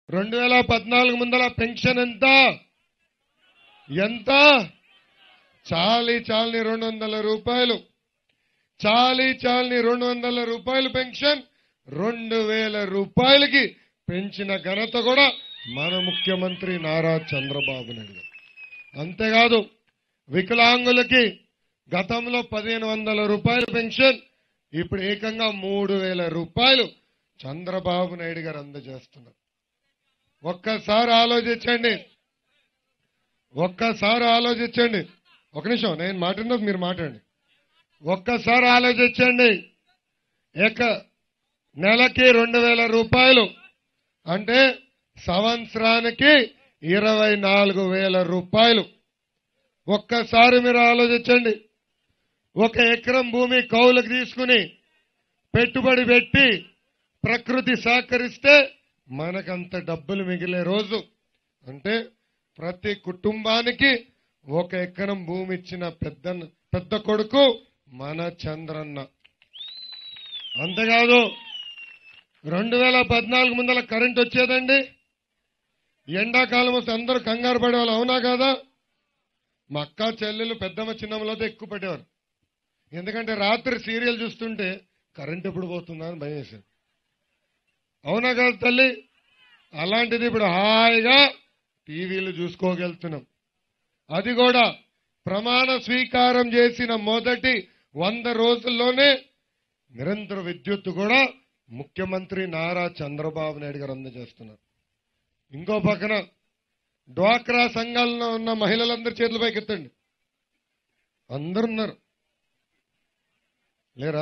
రెండు వేల పద్నాలుగు ముందల పెన్షన్ ఎంత ఎంత చాలి చాలని రెండు వందల రూపాయలు చాలి చాలని రెండు వందల రూపాయలు పెన్షన్ రెండు వేల రూపాయలకి పెంచిన ఘనత కూడా మన ముఖ్యమంత్రి నారా చంద్రబాబు నాయుడు గారు. అంతేకాదు వికలాంగులకి గతంలో పదిహేను వందల రూపాయల పెన్షన్ ఇప్పుడు ఏకంగా మూడు వేల రూపాయలు చంద్రబాబు నాయుడు గారు అందజేస్తున్నారు ఒక్కసారి ఆలోచించండి ఒక్కసారి ఆలోచించండి ఒక నిమిషం నేను మాట్లాడినా మీరు మాట్లాడండి ఒక్కసారి ఆలోచించండి ఏక నెలకి రెండు వేల రూపాయలు అంటే సంవత్సరానికి ఇరవై నాలుగు వేల రూపాయలు ఒక్కసారి మీరు ఆలోచించండి ఒక ఎకరం భూమి కౌలుకు తీసుకుని పెట్టుబడి పెట్టి ప్రకృతి సహకరిస్తే మనకంత డబ్బులు మిగిలే రోజు అంటే ప్రతి కుటుంబానికి ఒక ఎకరం భూమి ఇచ్చిన పెద్ద పెద్ద కొడుకు మన చంద్రన్న అంతేకాదు రెండు వేల పద్నాలుగు ముందల కరెంట్ వచ్చేదండి ఎండాకాలం వస్తే అందరూ కంగారు పడేవాళ్ళు అవునా కాదా మా అక్క చెల్లెలు పెద్దమ్మ చిన్నమ్మలతో ఎక్కువ పడేవారు ఎందుకంటే రాత్రి సీరియల్ చూస్తుంటే కరెంట్ ఎప్పుడు పోతుందా అని భయం వేసేది అవునా కాదు తల్లి అలాంటిది ఇప్పుడు హాయిగా టీవీలు చూసుకోగలుగుతున్నాం అది కూడా ప్రమాణ స్వీకారం చేసిన మొదటి వంద రోజుల్లోనే నిరంతర విద్యుత్ కూడా ముఖ్యమంత్రి నారా చంద్రబాబు నాయుడు గారు అందజేస్తున్నారు ఇంకో పక్కన డ్వాక్రా సంఘాల్లో ఉన్న మహిళలందరి చేతుల పైకి ఎత్తండి అందరున్నారు లేరా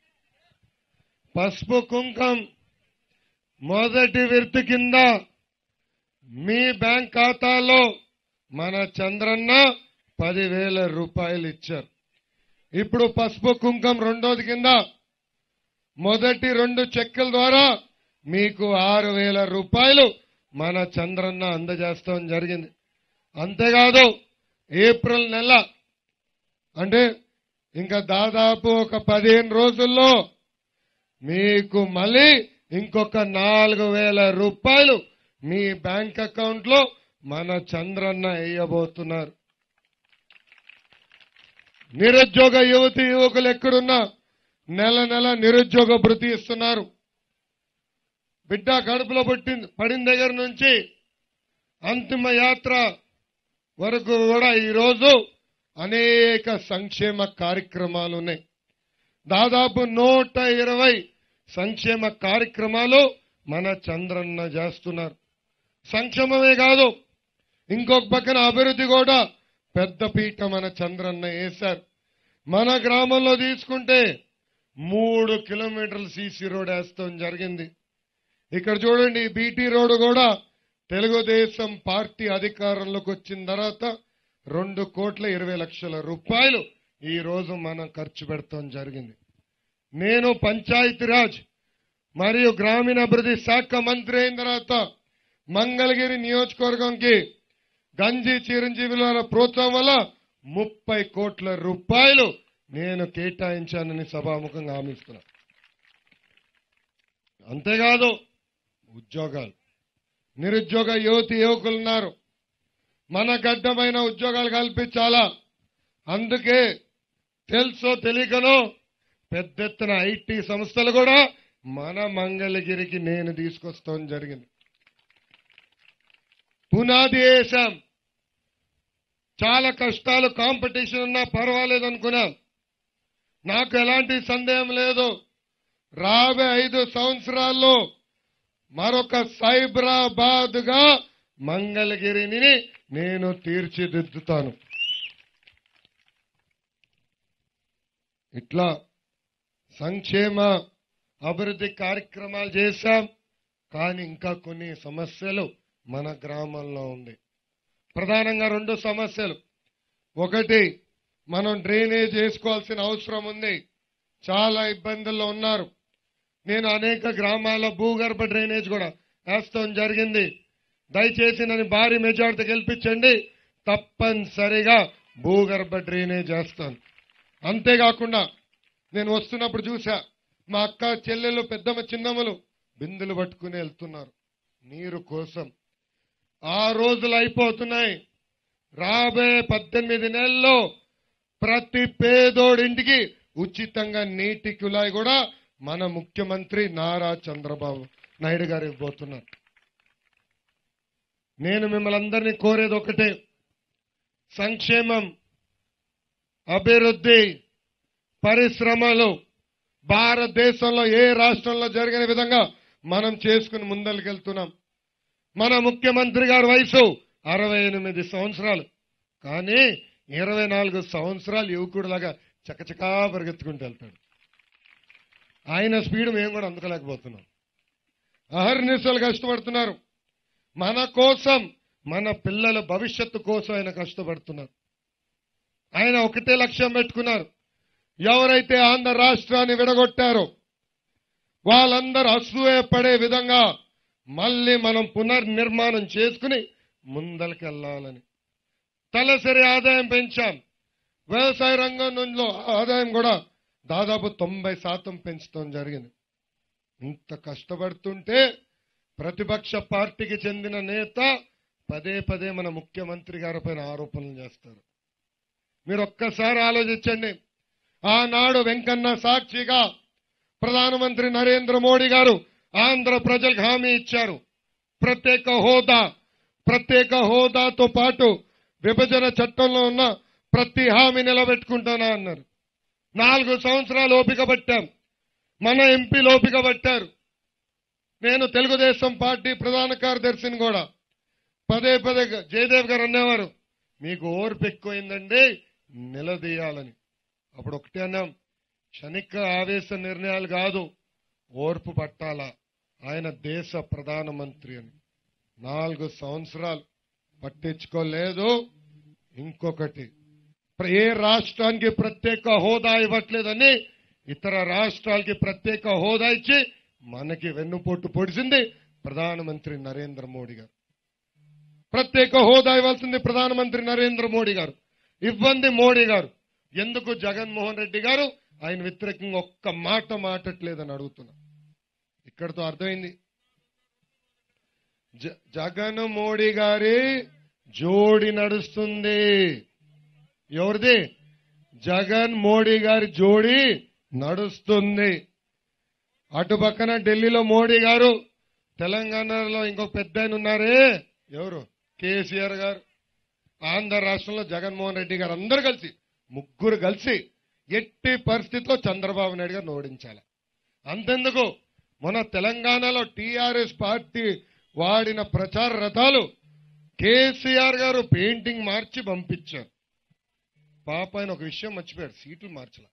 పసుపు కుంకం మొదటి విర్తి కింద మీ బ్యాంక్ ఖాతాలో మన చంద్రన్న పదివేల రూపాయలు ఇచ్చారు ఇప్పుడు పసుపు కుంకం రెండోది కింద మొదటి రెండు చెక్కుల ద్వారా మీకు ఆరు వేల రూపాయలు మన చంద్రన్న అందజేస్తాం జరిగింది అంతేకాదు ఏప్రిల్ నెల అంటే ఇంకా దాదాపు ఒక పదిహేను రోజుల్లో మీకు మళ్ళీ ఇంకొక నాలుగు వేల రూపాయలు మీ బ్యాంక్ అకౌంట్ లో మన చంద్రన్న వేయబోతున్నారు నిరుద్యోగ యువతి యువకులు ఎక్కడున్నా నెల నెల నిరుద్యోగ భృతి ఇస్తున్నారు బిడ్డ కడుపులో పుట్టింది పడిన దగ్గర నుంచి అంతిమ యాత్ర వరకు కూడా ఈరోజు అనేక సంక్షేమ కార్యక్రమాలు ఉన్నాయి దాదాపు నూట ఇరవై సంక్షేమ కార్యక్రమాలు మన చంద్రన్న చేస్తున్నారు సంక్షేమమే కాదు ఇంకొక పక్కన అభివృద్ధి కూడా పెద్ద పీట మన చంద్రన్న వేశారు మన గ్రామంలో తీసుకుంటే మూడు కిలోమీటర్ల సీసీ రోడ్ వేస్తాం జరిగింది ఇక్కడ చూడండి బీటీ రోడ్డు కూడా తెలుగుదేశం పార్టీ అధికారంలోకి వచ్చిన తర్వాత రెండు కోట్ల ఇరవై లక్షల రూపాయలు ఈ రోజు మనం ఖర్చు పెడతాం జరిగింది నేను పంచాయతీరాజ్ మరియు గ్రామీణాభివృద్ధి శాఖ మంత్రి అయిన తర్వాత మంగళగిరి నియోజకవర్గంకి గంజి చిరంజీవుల ప్రోత్సాహం వల్ల ముప్పై కోట్ల రూపాయలు నేను కేటాయించానని సభాముఖంగా హామీస్తున్నా అంతేకాదు ఉద్యోగాలు నిరుద్యోగ యువతి యువకులు ఉన్నారు మన గడ్డమైన ఉద్యోగాలు కల్పించాలా అందుకే తెలుసో తెలియకనో పెద్ద ఎత్తున ఐటీ సంస్థలు కూడా మన మంగళగిరికి నేను తీసుకొస్తాం జరిగింది పునాది వేశాం చాలా కష్టాలు కాంపిటీషన్ ఉన్నా పర్వాలేదు అనుకున్నాం నాకు ఎలాంటి సందేహం లేదు రాబోయే ఐదు సంవత్సరాల్లో మరొక సైబరాబాద్ గా మంగళగిరిని నేను తీర్చిదిద్దుతాను ఇట్లా సంక్షేమ అభివృద్ధి కార్యక్రమాలు చేశాం కానీ ఇంకా కొన్ని సమస్యలు మన గ్రామంలో ఉంది ప్రధానంగా రెండు సమస్యలు ఒకటి మనం డ్రైనేజ్ వేసుకోవాల్సిన అవసరం ఉంది చాలా ఇబ్బందుల్లో ఉన్నారు నేను అనేక గ్రామాల భూగర్భ డ్రైనేజ్ కూడా వేస్తాం జరిగింది దయచేసి నన్ను భారీ మెజార్టీ గెలిపించండి తప్పనిసరిగా భూగర్భ డ్రైనేజ్ వేస్తాను అంతేకాకుండా నేను వస్తున్నప్పుడు చూసా మా అక్క చెల్లెలు పెద్దమ్మ చిన్నమ్మలు బిందులు పట్టుకుని వెళ్తున్నారు నీరు కోసం ఆ రోజులు అయిపోతున్నాయి రాబోయే పద్దెనిమిది నెలల్లో ప్రతి పేదోడింటికి ఉచితంగా నీటి కుళాయి కూడా మన ముఖ్యమంత్రి నారా చంద్రబాబు నాయుడు గారు ఇవ్వబోతున్నారు నేను మిమ్మల్ని అందరినీ కోరేది ఒకటే సంక్షేమం అభివృద్ధి పరిశ్రమలు భారతదేశంలో ఏ రాష్ట్రంలో జరిగిన విధంగా మనం చేసుకుని ముందరికెళ్తున్నాం మన ముఖ్యమంత్రి గారి వయసు అరవై ఎనిమిది సంవత్సరాలు కానీ ఇరవై నాలుగు సంవత్సరాలు యువకుడిలాగా చకచకా పరిగెత్తుకుంటూ వెళ్తాడు ఆయన స్పీడ్ మేము కూడా అందుకోలేకపోతున్నాం అహర్నిశలు కష్టపడుతున్నారు మన కోసం మన పిల్లల భవిష్యత్తు కోసం ఆయన కష్టపడుతున్నారు ఆయన ఒకటే లక్ష్యం పెట్టుకున్నారు ఎవరైతే ఆంధ్ర రాష్ట్రాన్ని విడగొట్టారో వాళ్ళందరూ అసూయపడే విధంగా మళ్ళీ మనం పునర్నిర్మాణం చేసుకుని ముందలకెళ్ళాలని తలసరి ఆదాయం పెంచాం వ్యవసాయ రంగంలో ఆదాయం కూడా దాదాపు తొంభై శాతం పెంచడం జరిగింది ఇంత కష్టపడుతుంటే ప్రతిపక్ష పార్టీకి చెందిన నేత పదే పదే మన ముఖ్యమంత్రి గారి పైన ఆరోపణలు చేస్తారు మీరు ఒక్కసారి ఆలోచించండి ఆనాడు వెంకన్న సాక్షిగా ప్రధానమంత్రి నరేంద్ర మోడీ గారు ఆంధ్ర ప్రజలకు హామీ ఇచ్చారు ప్రత్యేక హోదా ప్రత్యేక హోదాతో పాటు విభజన చట్టంలో ఉన్న ప్రతి హామీ నిలబెట్టుకుంటానా అన్నారు నాలుగు సంవత్సరాలు ఓపిక పట్టాం మన ఎంపీలు ఓపిక పట్టారు నేను తెలుగుదేశం పార్టీ ప్రధాన కార్యదర్శిని కూడా పదే పదే జయదేవ్ గారు అనేవారు మీకు ఓర్పు ఎక్కువైందండి నిలదీయాలని అప్పుడు ఒకటే అన్నాం క్షణిక ఆవేశ నిర్ణయాలు కాదు ఓర్పు పట్టాలా ఆయన దేశ ప్రధానమంత్రి అని నాలుగు సంవత్సరాలు పట్టించుకోలేదు ఇంకొకటి ప్ర- ఏ రాష్ట్రానికి ప్రత్యేక హోదా ఇవ్వట్లేదని ఇతర రాష్ట్రాలకి ప్రత్యేక హోదా ఇచ్చి మనకి వెన్నుపోటు పొడిచింది ప్రధానమంత్రి నరేంద్ర మోడీ గారు ప్రత్యేక హోదా ఇవ్వాల్సింది ప్రధానమంత్రి నరేంద్ర మోడీ గారు ఇవ్వండి మోడీ గారు ఎందుకు జగన్మోహన్ రెడ్డి గారు ఆయన వ్యతిరేకంగా ఒక్క మాట మాటట్లేదని అడుగుతున్నా ఇక్కడతో అర్థమైంది జ- జగన్ మోడీ గారి జోడి నడుస్తుంది ఎవరిది జగన్ మోడీ గారి జోడి నడుస్తుంది అటు పక్కన ఢిల్లీలో మోడీ గారు తెలంగాణలో ఇంకో పెద్ద ఆయన ఉన్నారే ఎవరు కేసీఆర్ గారు ఆంధ్ర రాష్ట్రంలో జగన్మోహన్ రెడ్డి గారు అందరు కలిసి ముగ్గురు కలిసి ఎట్టి పరిస్థితిలో చంద్రబాబు నాయుడు గారిని ఓడించాలి అంతెందుకు మన తెలంగాణలో టీఆర్ఎస్ పార్టీ వాడిన ప్రచార రథాలు కేసీఆర్ గారు పెయింటింగ్ మార్చి పంపించారు పాప ఆయన ఒక విషయం మర్చిపోయాడు సీట్లు మార్చల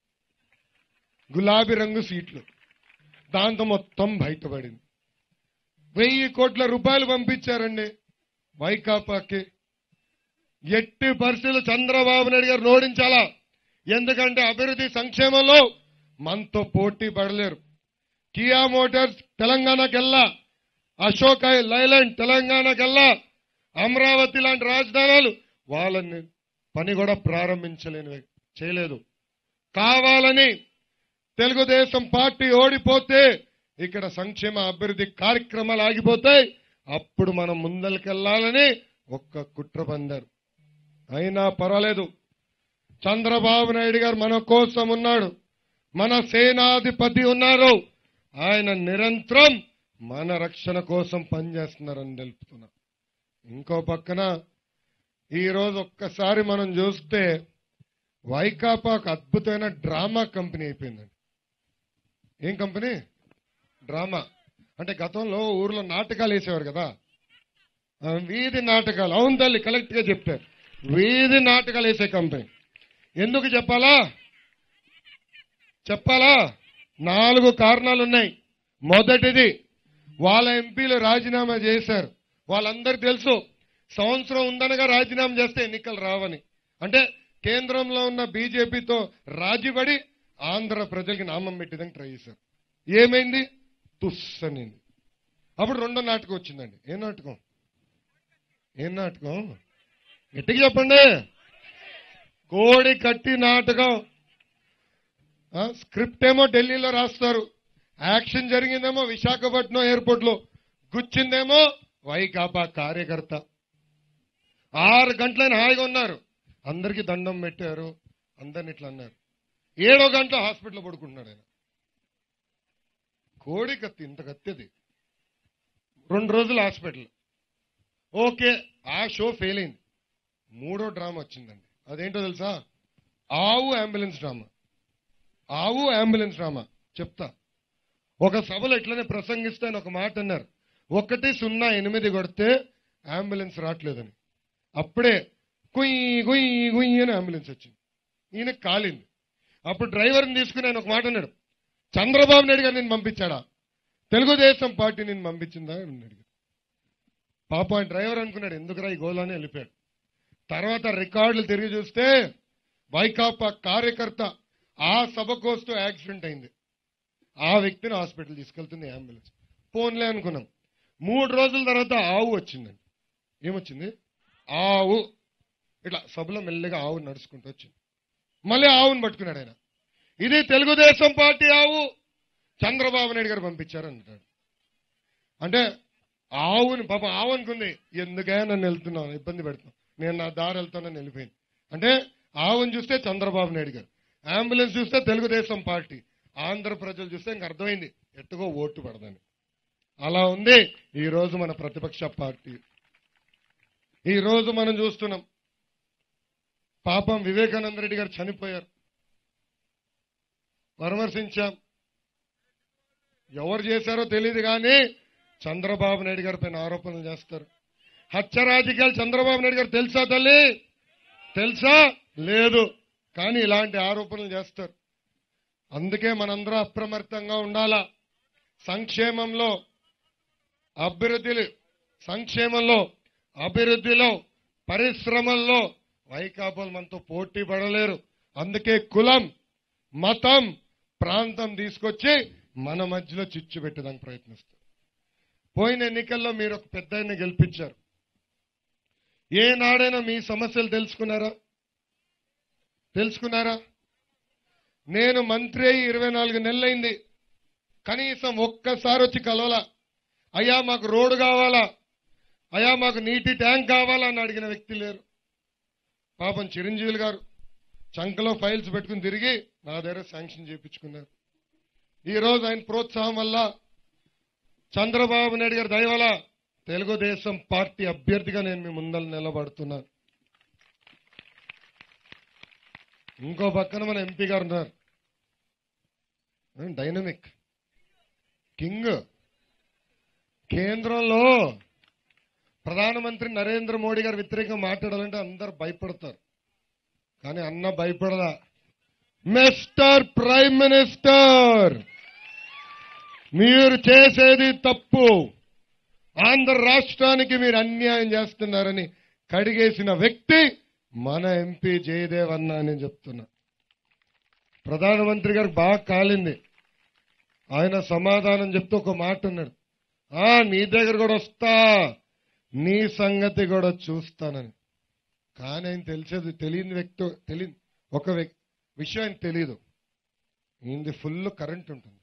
గులాబీ రంగు సీట్లు దాంతో మొత్తం బయటపడింది వెయ్యి కోట్ల రూపాయలు పంపించారండి వైకాపాకి ఎట్టి పరిస్థితులు చంద్రబాబు నాయుడు గారు ఓడించాలా ఎందుకంటే అభివృద్ధి సంక్షేమంలో మనతో పోటీ పడలేరు కియా మోటార్స్ తెలంగాణకెల్లా అశోక్ లైలాండ్ తెలంగాణకెల్లా అమరావతి లాంటి రాజధానులు వాళ్ళని పని కూడా ప్రారంభించలేని చేయలేదు కావాలని తెలుగుదేశం పార్టీ ఓడిపోతే ఇక్కడ సంక్షేమ అభివృద్ధి కార్యక్రమాలు ఆగిపోతాయి అప్పుడు మనం ముందరికెళ్లాలని ఒక్క కుట్ర పందారు అయినా పర్వాలేదు చంద్రబాబు నాయుడు గారు మన కోసం ఉన్నాడు మన సేనాధిపతి ఉన్నారు ఆయన నిరంతరం మన రక్షణ కోసం పనిచేస్తున్నారని తెలుపుతున్నా ఇంకో పక్కన ఈ రోజు ఒక్కసారి మనం చూస్తే వైకాపా ఒక అద్భుతమైన డ్రామా కంపెనీ అయిపోయిందండి ఏం కంపెనీ డ్రామా అంటే గతంలో ఊర్లో నాటకాలు వేసేవారు కదా ఆ, వీధి నాటకాలు అవును తల్లి కరెక్ట్ గా చెప్పారు వీధి నాటకాలు వేసే కంపెనీ ఎందుకు చెప్పాలా చెప్పాలా నాలుగు కారణాలు ఉన్నాయి మొదటిది వాళ్ళ ఎంపీలు రాజీనామా చేశారు వాళ్ళందరికీ తెలుసు సంవత్సరం ఉందనగా రాజీనామా చేస్తే ఎన్నికలు రావని అంటే కేంద్రంలో ఉన్న బీజేపీతో రాజీపడి ఆంధ్ర ప్రజలకి నామం పెట్టేదానికి ట్రై చేశారు ఏమైంది తుస్సనింది అప్పుడు రెండో నాటకం వచ్చిందండి ఏ నాటకం ఏం నాటకం గట్టిగా చెప్పండి కోడి కట్టి నాటకం ఆ, స్క్రిప్ట్ ఏమో ఢిల్లీలో రాస్తారు యాక్షన్ జరిగిందేమో విశాఖపట్నం ఎయిర్పోర్ట్ లో గుచ్చిందేమో వైకాపా కార్యకర్త ఆరు గంటలైన హాయిగా ఉన్నారు అందరికీ దండం పెట్టారు అందరిని ఇట్లా అన్నారు ఏడో గంట హాస్పిటల్లో పడుకుంటున్నాడు ఆయన కోడి కత్తి ఇంత కత్తి అది రెండు రోజులు హాస్పిటల్ ఓకే ఆ షో ఫెయిల్ అయింది మూడో డ్రామా వచ్చిందండి అదేంటో తెలుసా ఆవు అంబులెన్స్ డ్రామా ఆవు అంబులెన్స్ డ్రామా చెప్తా ఒక సభలో ఇట్లనే ప్రసంగిస్తే ఆయన ఒక మాట అన్నారు ఒకటి సున్నా ఎనిమిది కొడితే అంబులెన్స్ రావట్లేదని అప్పుడే కుయ్యి కుయ్యి కుయ్యి అని అంబులెన్స్ వచ్చింది ఈయన కాలింది అప్పుడు డ్రైవర్ని తీసుకుని ఆయన ఒక మాట అన్నాడు చంద్రబాబు నాయుడు గారు నేను పంపించాడా తెలుగుదేశం పార్టీ నేను పంపించిందా అని అడిగాడు పాప ఆయన డ్రైవర్ అనుకున్నాడు ఎందుకురా ఈ గోలాని వెళ్ళిపోయాడు తర్వాత రికార్డులు తిరిగి చూస్తే వైకాపా కార్యకర్త ఆ సభకు వస్తూ యాక్సిడెంట్ అయింది ఆ వ్యక్తిని హాస్పిటల్ తీసుకెళ్తుంది అంబులెన్స్ ఫోన్లే అనుకున్నాం మూడు రోజుల తర్వాత ఆవు వచ్చిందండి ఏమొచ్చింది ఆవు ఇట్లా సభలో మెల్లగా ఆవు నడుచుకుంటూ వచ్చింది మళ్ళీ ఆవును పట్టుకున్నాడు ఆయన ఇది తెలుగుదేశం పార్టీ ఆవు చంద్రబాబు నాయుడు గారు పంపించారు అంటాడు అంటే ఆవుని పాప ఆవు అనుకుంది ఎందుకే నన్ను వెళ్తున్నాను ఇబ్బంది పెడుతున్నాను నేను నా దారి వెళ్తానని వెళ్ళిపోయింది అంటే ఆవుని చూస్తే చంద్రబాబు నాయుడు గారు అంబులెన్స్ చూస్తే తెలుగుదేశం పార్టీ ఆంధ్ర ప్రజలు చూస్తే ఇంక అర్థమైంది ఎట్టుగో ఓటు పడదని అలా ఉంది ఈ రోజు మన ప్రతిపక్ష పార్టీ ఈ రోజు మనం చూస్తున్నాం పాపం వివేకానంద రెడ్డి గారు చనిపోయారు పరామర్శించాం ఎవరు చేశారో తెలియదు కానీ చంద్రబాబు నాయుడు గారి పైన ఆరోపణలు చేస్తారు హత్య రాజకీయాలు చంద్రబాబు నాయుడు గారు తెలుసా తల్లి తెలుసా లేదు కానీ ఇలాంటి ఆరోపణలు చేస్తారు అందుకే మనందరం అప్రమత్తంగా ఉండాలా సంక్షేమంలో అభివృద్ధి సంక్షేమంలో అభివృద్ధిలో పరిశ్రమల్లో వైకాపాలు మనతో పోటీ పడలేరు అందుకే కులం మతం ప్రాంతం తీసుకొచ్చి మన మధ్యలో చిచ్చు పెట్టడానికి ప్రయత్నిస్తారు పోయిన ఎన్నికల్లో మీరు ఒక పెద్ద ఆయన గెలిపించారు ఏనాడైనా మీ సమస్యలు తెలుసుకున్నారా తెలుసుకున్నారా నేను మంత్రి అయి ఇరవై నాలుగు నెలలైంది కనీసం ఒక్కసారి వచ్చి కలవలా అయ్యా మాకు రోడ్డు కావాలా అయ్యా మాకు నీటి ట్యాంక్ కావాలా అని అడిగిన వ్యక్తి లేరు పాపం చిరంజీవులు గారు చంకలో ఫైల్స్ పెట్టుకుని తిరిగి నా దగ్గర శాంక్షన్ చేయించుకున్నారు ఈ రోజు ఆయన ప్రోత్సాహం వల్ల చంద్రబాబు నాయుడు గారి దయ వల్ల తెలుగుదేశం పార్టీ అభ్యర్థిగా నేను మీ ముందర నిలబడుతున్నాను ఇంకో పక్కన మన ఎంపీ గారు ఉన్నారు డైనమిక్ కింగ్ కేంద్రంలో ప్రధానమంత్రి నరేంద్ర మోడీ గారు వ్యతిరేకంగా మాట్లాడాలంటే అందరు భయపడతారు కానీ అన్న భయపడదా మిస్టర్ ప్రైమ్ మినిస్టర్ మీరు చేసేది తప్పు ఆంధ్ర రాష్ట్రానికి మీరు అన్యాయం చేస్తున్నారని కడిగేసిన వ్యక్తి మన ఎంపీ జయదేవ్ అన్న అని చెప్తున్నా ప్రధానమంత్రి గారు బాగా కాలింది ఆయన సమాధానం చెప్తూ ఒక మాట అన్నాడు ఆ నీ దగ్గర కూడా వస్తా నీ సంగతి కూడా చూస్తానని కానీ ఆయన తెలిసేది తెలియని వ్యక్తి తెలియని ఒక వ్యక్- విషయం ఆయన తెలియదు ఈయనది ఫుల్ కరెంట్ ఉంటుంది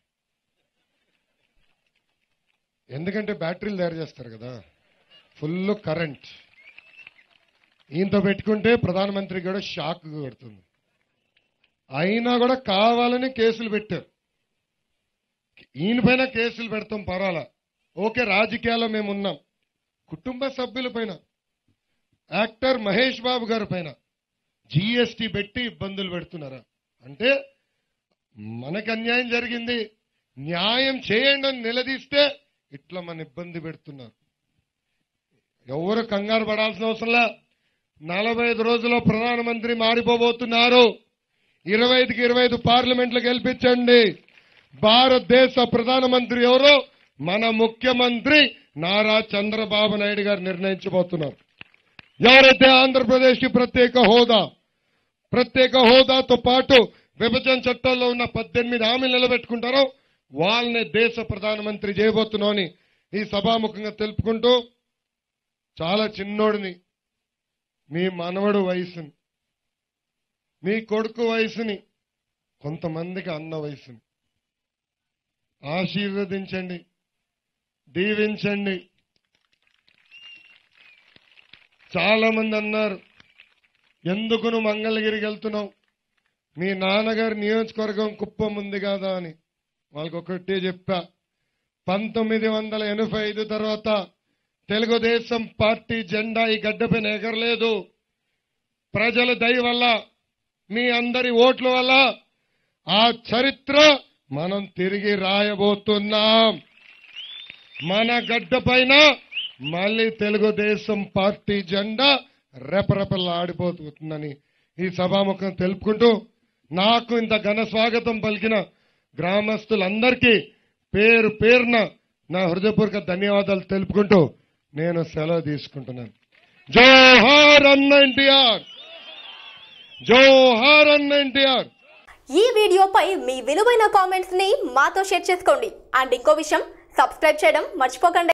ఎందుకంటే బ్యాటరీలు తయారు చేస్తారు కదా ఫుల్ కరెంట్ ఈయనతో పెట్టుకుంటే ప్రధానమంత్రి కూడా షాక్ కొడుతుంది అయినా కూడా కావాలని కేసులు పెట్టారు ఈయన పైన కేసులు పెడతాం పర్వాలా ఓకే రాజకీయాల్లో మేము ఉన్నాం కుటుంబ సభ్యుల పైన యాక్టర్ మహేష్ బాబు గారి పైన జిఎస్టి పెట్టి ఇబ్బందులు పెడుతున్నారా అంటే మనకు అన్యాయం జరిగింది న్యాయం చేయండి అని నిలదీస్తే ఇట్లా మన ఇబ్బంది పెడుతున్నారు ఎవరు కంగారు పడాల్సిన అవసరంలా నలభై ఐదు రోజుల్లో ప్రధానమంత్రి మారిపోబోతున్నారు ఇరవై ఐదుకి ఇరవై ఐదు పార్లమెంట్లు గెలిపించండి భారతదేశ ప్రధానమంత్రి ఎవరో మన ముఖ్యమంత్రి నారా చంద్రబాబు నాయుడు గారు నిర్ణయించబోతున్నారు ఎవరైతే ఆంధ్రప్రదేశ్ కి ప్రత్యేక హోదా ప్రత్యేక హోదాతో పాటు విభజన చట్టాల్లో ఉన్న పద్దెనిమిది హామీలు నిలబెట్టుకుంటారో వాళ్ళని దేశ ప్రధానమంత్రి చేయబోతున్నామని ఈ సభాముఖంగా తెలుపుకుంటూ చాలా చిన్నోడిని మీ మనవడు వయసుని మీ కొడుకు వయసుని కొంతమందికి అన్న వయసుని ఆశీర్వదించండి దీవించండి చాలా మంది అన్నారు ఎందుకు నువ్వు మంగళగిరికి వెళ్తున్నావు మీ నాన్నగారి నియోజకవర్గం కుప్పం ఉంది కదా అని వాళ్ళకి ఒకటే చెప్పా పంతొమ్మిది వందల ఎనభై ఐదు తర్వాత తెలుగుదేశం పార్టీ జెండా ఈ గడ్డపైన ఎగరలేదు ప్రజల దయ వల్ల మీ అందరి ఓట్ల వల్ల ఆ చరిత్ర మనం తిరిగి రాయబోతున్నాం మన గడ్డ పైన మళ్ళీ తెలుగుదేశం పార్టీ జెండా రెపరెపలాడిపోతుందని ఈ సభాముఖం తెలుపుకుంటూ నాకు ఇంత ఘన స్వాగతం పలికిన గ్రామస్తులందరికీ పేరు పేరున నా హృదయపూర్వక ధన్యవాదాలు తెలుపుకుంటూ నేను సెలవు తీసుకుంటున్నాను జోహార్ అన్న ఎన్టీఆర్ జోహార్ అన్న ఎన్టీఆర్ ఈ వీడియోపై మీ విలువైన కామెంట్స్ ని మాతో షేర్ చేసుకోండి అండ్ ఇంకో విషయం సబ్స్క్రైబ్ చేయడం మర్చిపోకండి